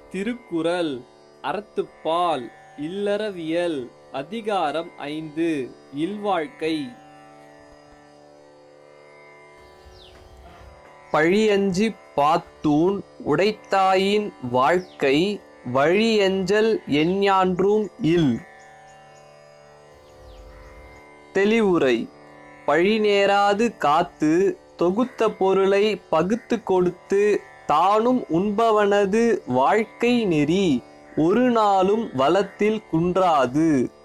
திருக்குறள் அறத்துப்பால் இல்லறவியல் அதிகாரம் ஐந்து இல்வாழ்க்கை பழியஞ்சிப் பாத்தூன் உடைத்தாயின் வாழ்க்கை வழியஞ்சல் எஞ்ஞான்றும் இல் தெளிவுரை பழி நேராது காத்து தொகுத்த பொருளை பகுத்து கொடுத்து தானும் உண்பவனது வாழ்க்கை நெறி ஒரு நாளும் வளத்தில் குன்றாது